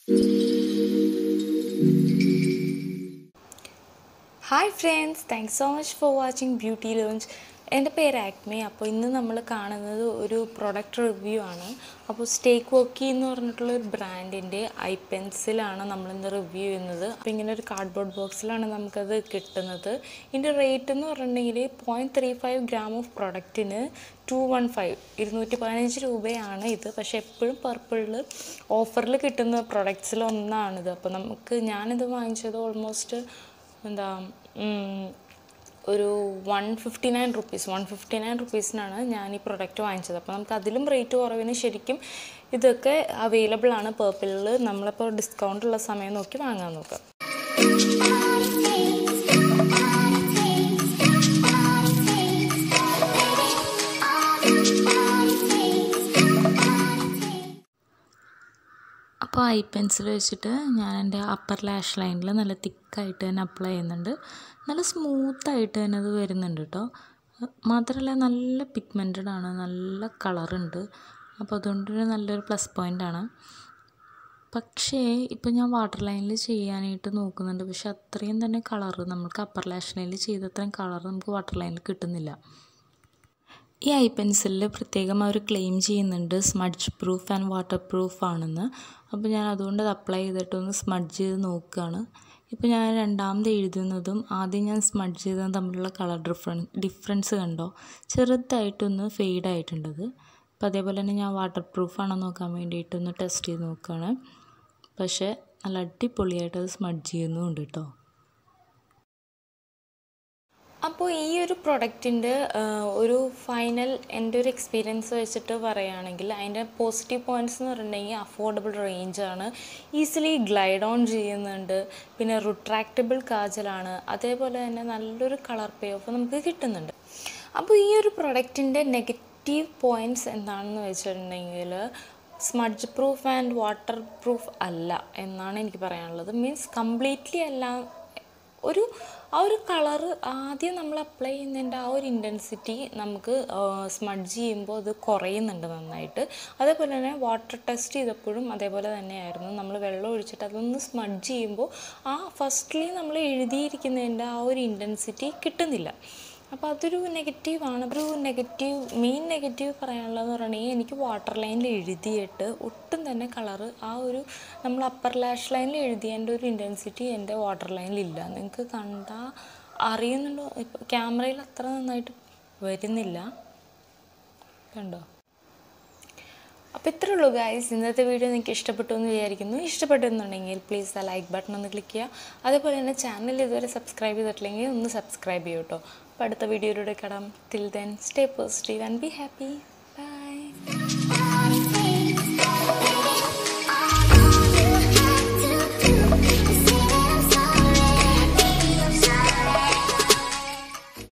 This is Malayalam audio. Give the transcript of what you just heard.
hi friends thanks so much for watching beauty lounge എൻ്റെ പേര് ആക്മി അപ്പോൾ ഇന്ന് നമ്മൾ കാണുന്നത് ഒരു പ്രൊഡക്റ്റ് റിവ്യൂ ആണ് അപ്പോൾ സ്റ്റേക്ക് വോക്കി എന്ന് പറഞ്ഞിട്ടുള്ള ഒരു ബ്രാൻഡിൻ്റെ ഐ പെൻസിലാണ് നമ്മളിന്ന് റിവ്യൂ ചെയ്യുന്നത് അപ്പോൾ ഇങ്ങനെ ഒരു കാർഡ്ബോർഡ് ബോക്സിലാണ് നമുക്കത് കിട്ടുന്നത് ഇതിൻ്റെ റേറ്റ് എന്ന് പറഞ്ഞിട്ടുണ്ടെങ്കിൽ point three five gram of പ്രൊഡക്റ്റിന് ടു വൺ ഫൈവ് ഇരുന്നൂറ്റി പതിനഞ്ച് രൂപയാണ് ഇത് പക്ഷേ എപ്പോഴും പർപ്പിളിൽ ഓഫറിൽ കിട്ടുന്ന പ്രൊഡക്ട്സിൽ ഒന്നാണിത് അപ്പോൾ നമുക്ക് ഞാനിത് വാങ്ങിച്ചത് ഓൾമോസ്റ്റ് എന്താ ഉം, ഒരു one fifty nine rupees one fifty nine റുപ്പീസിനാണ് ഞാൻ ഈ പ്രൊഡക്റ്റ് വാങ്ങിച്ചത് അപ്പോൾ നമുക്ക് അതിലും റേറ്റ് കുറവിന് ശരിക്കും ഇതൊക്കെ അവൈലബിൾ ആണ് പേർപ്പിളിൽ നമ്മളിപ്പോൾ ഡിസ്കൗണ്ട് ഉള്ള സമയം നോക്കി വാങ്ങാൻ നോക്കാം അപ്പോൾ ഐ പെൻസിൽ വെച്ചിട്ട് ഞാൻ എൻ്റെ അപ്പർ ലാഷ് ലൈനിൽ നല്ല തിക്കായിട്ട് തന്നെ അപ്ലൈ ചെയ്യുന്നുണ്ട് നല്ല സ്മൂത്തായിട്ട് തന്നെ അത് വരുന്നുണ്ട് കേട്ടോ മാത്രമല്ല നല്ല പിഗ്മെൻറ്റഡ് ആണ് നല്ല കളറുണ്ട് അപ്പോൾ അതുകൊണ്ട് ഒരു നല്ലൊരു പ്ലസ് പോയിൻ്റാണ് പക്ഷേ ഇപ്പോൾ ഞാൻ വാട്ടർ ലൈനിൽ ചെയ്യാനായിട്ട് നോക്കുന്നുണ്ട് പക്ഷെ അത്രയും തന്നെ കളറ് നമുക്ക് അപ്പർ ലാഷ് ലൈനിൽ ചെയ്ത അത്രയും കളർ നമുക്ക് വാട്ടർ ലൈനിൽ കിട്ടുന്നില്ല ഈ ഐ പെൻസിലിൽ പ്രത്യേകം അവർ ക്ലെയിം ചെയ്യുന്നുണ്ട് smudge proof and waterproof ആണെന്ന് അപ്പോൾ ഞാൻ അതുകൊണ്ട് അത് അപ്ലൈ ചെയ്തിട്ടൊന്ന് സ്മഡ്ജ് ചെയ്ത് നോക്കുകയാണ് ഇപ്പോൾ ഞാൻ രണ്ടാമത് എഴുതുന്നതും ആദ്യം ഞാൻ സ്മഡ്ജ് ചെയ്തതും തമ്മിലുള്ള കളർ ഡിഫറൻ ഡിഫറൻസ് കണ്ടോ ചെറുതായിട്ടൊന്ന് ഫെയ്ഡ് ആയിട്ടുണ്ടത് അപ്പോൾ അതേപോലെ തന്നെ ഞാൻ വാട്ടർ പ്രൂഫാണോ നോക്കാൻ വേണ്ടിയിട്ടൊന്ന് ടെസ്റ്റ് ചെയ്ത് നോക്കുകയാണ് പക്ഷേ നല്ല അടിപൊളിയായിട്ട് അത് സ്മഡ്ജ് ചെയ്യുന്നുമുണ്ട് കേട്ടോ അപ്പോൾ ഈ ഒരു പ്രൊഡക്റ്റിൻ്റെ ഒരു ഫൈനൽ എൻ്റെ ഒരു എക്സ്പീരിയൻസ് വെച്ചിട്ട് പറയുകയാണെങ്കിൽ അതിൻ്റെ പോസിറ്റീവ് പോയിൻറ്റ്സ് എന്ന് പറഞ്ഞിട്ടുണ്ടെങ്കിൽ അഫോർഡബിൾ റേഞ്ചാണ് ഈസിലി ഗ്ലൈഡ് ഓൺ ചെയ്യുന്നുണ്ട് പിന്നെ റിട്രാക്റ്റബിൾ കാജലാണ് അതേപോലെ തന്നെ നല്ലൊരു കളർ പേ ഓഫ് നമുക്ക് കിട്ടുന്നുണ്ട് അപ്പോൾ ഈ ഒരു പ്രൊഡക്റ്റിൻ്റെ നെഗറ്റീവ് പോയിൻറ്റ്സ് എന്താണെന്ന് വെച്ചിട്ടുണ്ടെങ്കിൽ smudge proof and waterproof അല്ല എന്നാണ് എനിക്ക് പറയാനുള്ളത് മീൻസ് കംപ്ലീറ്റ്ലി അല്ല ഒരു ആ ഒരു കളറ് ആദ്യം നമ്മൾ അപ്ലൈ ചെയ്യുന്നതിൻ്റെ ആ ഒരു ഇൻറ്റൻസിറ്റി നമുക്ക് സ്മഡ്ജ് ചെയ്യുമ്പോൾ അത് കുറയുന്നുണ്ട് നന്നായിട്ട് അതേപോലെ തന്നെ വാട്ടർ ടെസ്റ്റ് ചെയ്തപ്പോഴും അതേപോലെ തന്നെയായിരുന്നു നമ്മൾ വെള്ളം ഒഴിച്ചിട്ട് അതൊന്ന് സ്മഡ്ജ് ചെയ്യുമ്പോൾ ആ ഫസ്റ്റ്ലി നമ്മൾ എഴുതിയിരിക്കുന്നതിൻ്റെ ആ ഒരു ഇൻറ്റൻസിറ്റി കിട്ടുന്നില്ല അപ്പോൾ അതൊരു നെഗറ്റീവാണ് ഒരു നെഗറ്റീവ് മെയിൻ നെഗറ്റീവ് പറയാനുള്ളതെന്ന് പറഞ്ഞിട്ടുണ്ടെങ്കിൽ എനിക്ക് വാട്ടർ ലൈനിൽ എഴുതിയിട്ട് ഒട്ടും തന്നെ കളറ് ആ ഒരു നമ്മൾ അപ്പർ ലാഷ് ലൈനിൽ എഴുതിയതിൻ്റെ ഒരു ഇൻറ്റൻസിറ്റി എൻ്റെ വാട്ടർ ലൈനിലില്ല നിങ്ങൾക്ക് കണ്ടാൽ അറിയുന്നുണ്ടോ ഇപ്പോൾ ക്യാമറയിൽ അത്ര നന്നായിട്ട് വരുന്നില്ല കണ്ടോ അപ്പോൾ ഇത്രേ ഉള്ളൂ ഗായ്സ് ഇന്നത്തെ വീഡിയോ നിങ്ങൾക്ക് ഇഷ്ടപ്പെട്ടു എന്ന് വിചാരിക്കുന്നു ഇഷ്ടപ്പെട്ടെന്നുണ്ടെങ്കിൽ പ്ലീസ് ആ ലൈക്ക് ബട്ടൺ ഒന്ന് ക്ലിക്ക് ചെയ്യുക അതേപോലെ തന്നെ ചാനൽ ഇതുവരെ സബ്സ്ക്രൈബ് ചെയ്തിട്ടില്ലെങ്കിൽ ഒന്ന് സബ്സ്ക്രൈബ് ചെയ്യൂ കേട്ടോ അപ്പോൾ അടുത്ത വീഡിയോയിലൂടെ കടാം till then stay positive and be happy by